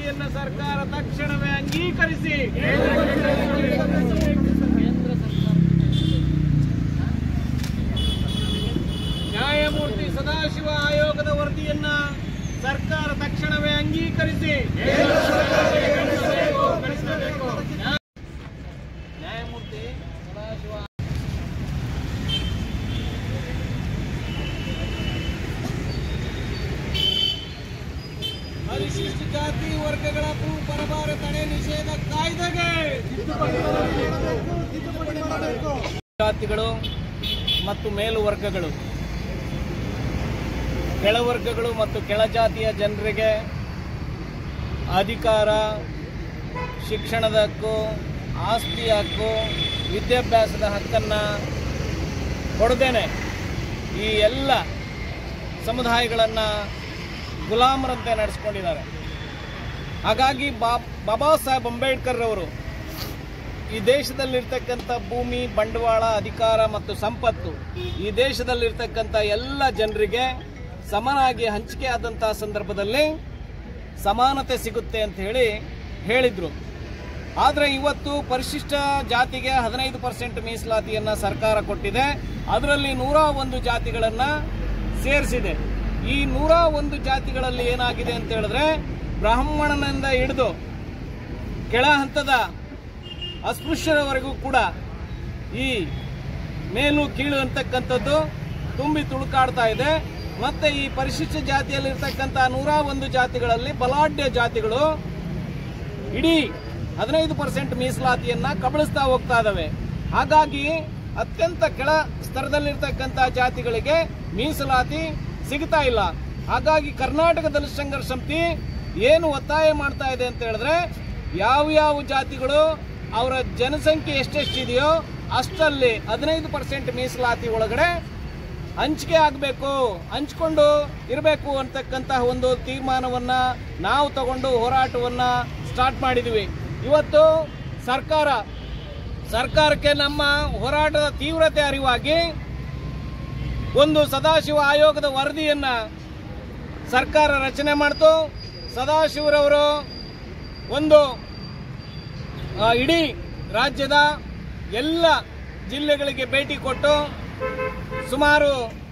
ವರದಿಯನ್ನ ಸರ್ಕಾರ ತಕ್ಷಣವೇ ಅಂಗೀಕರಿಸಿ ನ್ಯಾಯಮೂರ್ತಿ ಸದಾಶಿವ ಆಯೋಗದ ವರದಿಯನ್ನ ಸರ್ಕಾರ ತಕ್ಷಣವೇ ಅಂಗೀಕರಿಸಿ ನ್ಯಾಯಮೂರ್ತಿ ಸದಾಶಿವ ಪರಿಶಿಷ್ಟ ಜಾತಿ ವರ್ಗಗಳ ಭೂ ಪರಭಾರ ತಡೆ ನಿಷೇಧ ಕಾಯ್ದೆಗೆ ಜಾತಿಗಳು ಮತ್ತು ಮೇಲುವರ್ಗಗಳು ಕೆಳವರ್ಗಗಳು ಮತ್ತು ಕೆಳಜಾತಿಯ ಜನರಿಗೆ ಅಧಿಕಾರ ಶಿಕ್ಷಣದ ಹಕ್ಕು ಆಸ್ತಿ ಹಕ್ಕು ವಿದ್ಯಾಭ್ಯಾಸದ ಹಕ್ಕನ್ನು ಕೊಡದೇನೆ ಈ ಎಲ್ಲ ಸಮುದಾಯಗಳನ್ನು ಗುಲಾಮರಂತೆ ನಡೆಸ್ಕೊಂಡಿದ್ದಾರೆ ಹಾಗಾಗಿ ಬಾ ಬಾಬಾ ಸಾಹೇಬ್ ಅಂಬೇಡ್ಕರ್ ಅವರು ಈ ದೇಶದಲ್ಲಿರ್ತಕ್ಕಂಥ ಭೂಮಿ ಬಂಡವಾಳ ಅಧಿಕಾರ ಮತ್ತು ಸಂಪತ್ತು ಈ ದೇಶದಲ್ಲಿರ್ತಕ್ಕಂಥ ಎಲ್ಲ ಜನರಿಗೆ ಸಮನಾಗಿ ಹಂಚಿಕೆ ಆದಂತಹ ಸಂದರ್ಭದಲ್ಲಿ ಸಮಾನತೆ ಸಿಗುತ್ತೆ ಅಂತ ಹೇಳಿ ಹೇಳಿದ್ರು ಆದರೆ ಇವತ್ತು ಪರಿಶಿಷ್ಟ ಜಾತಿಗೆ ಹದಿನೈದು ಪರ್ಸೆಂಟ್ ಮೀಸಲಾತಿಯನ್ನ ಸರ್ಕಾರ ಕೊಟ್ಟಿದೆ ಅದರಲ್ಲಿ ನೂರ ಒಂದು ಜಾತಿಗಳನ್ನ ಸೇರಿಸಿದೆ ಈ ನೂರ ಒಂದು ಜಾತಿಗಳಲ್ಲಿ ಏನಾಗಿದೆ ಅಂತ ಹೇಳಿದ್ರೆ ಬ್ರಾಹ್ಮಣನಿಂದ ಹಿಡಿದು ಕೆಳ ಹಂತದ ಅಸ್ಪೃಶ್ಯರವರೆಗೂ ಕೂಡ ಈ ಮೇಲು ಕೀಳು ಅಂತಕ್ಕಂಥದ್ದು ತುಂಬಿ ತುಳುಕಾಡ್ತಾ ಇದೆ ಮತ್ತೆ ಈ ಪರಿಶಿಷ್ಟ ಜಾತಿಯಲ್ಲಿರ್ತಕ್ಕಂಥ ನೂರ ಒಂದು ಜಾತಿಗಳಲ್ಲಿ ಬಲಾಢ್ಯ ಜಾತಿಗಳು ಇಡೀ ಹದಿನೈದು ಪರ್ಸೆಂಟ್ ಮೀಸಲಾತಿಯನ್ನ ಕಬಳಿಸ್ತಾ ಹೋಗ್ತಾ ಇದಾವೆ ಹಾಗಾಗಿ ಅತ್ಯಂತ ಕೆಳ ಸ್ತರದಲ್ಲಿರ್ತಕ್ಕಂಥ ಜಾತಿಗಳಿಗೆ ಮೀಸಲಾತಿ ಸಿಗ್ತಾ ಇಲ್ಲ ಹಾಗಾಗಿ ಕರ್ನಾಟಕ ದಲಿತ ಸಂಘರ್ಷ ಸಮಿತಿ ಏನು ಒತ್ತಾಯ ಮಾಡ್ತಾ ಇದೆ ಅಂತ ಹೇಳಿದ್ರೆ ಯಾವ ಯಾವ ಜಾತಿಗಳು ಅವರ ಜನಸಂಖ್ಯೆ ಎಷ್ಟೆಷ್ಟಿದೆಯೋ ಅಷ್ಟಲ್ಲಿ ಹದಿನೈದು ಪರ್ಸೆಂಟ್ ಮೀಸಲಾತಿ ಒಳಗಡೆ ಹಂಚಿಕೆ ಆಗಬೇಕು ಹಂಚ್ಕೊಂಡು ಇರಬೇಕು ಅಂತಕ್ಕಂತಹ ಒಂದು ತೀರ್ಮಾನವನ್ನ ನಾವು ತಗೊಂಡು ಹೋರಾಟವನ್ನ ಸ್ಟಾರ್ಟ್ ಮಾಡಿದ್ವಿ ಇವತ್ತು ಸರ್ಕಾರ ಸರ್ಕಾರಕ್ಕೆ ನಮ್ಮ ಹೋರಾಟದ ತೀವ್ರತೆ ಅರಿವಾಗಿ ಒಂದು ಸದಾಶಿವ ಆಯೋಗದ ವರದಿಯನ್ನ ಸರ್ಕಾರ ರಚನೆ ಮಾಡ್ತು ಸದಾಶಿವರವರು ಒಂದು ಆ, ಇಡೀ ರಾಜ್ಯದ ಎಲ್ಲ ಜಿಲ್ಲೆಗಳಿಗೆ ಭೇಟಿ ಕೊಟ್ಟು ಸುಮಾರು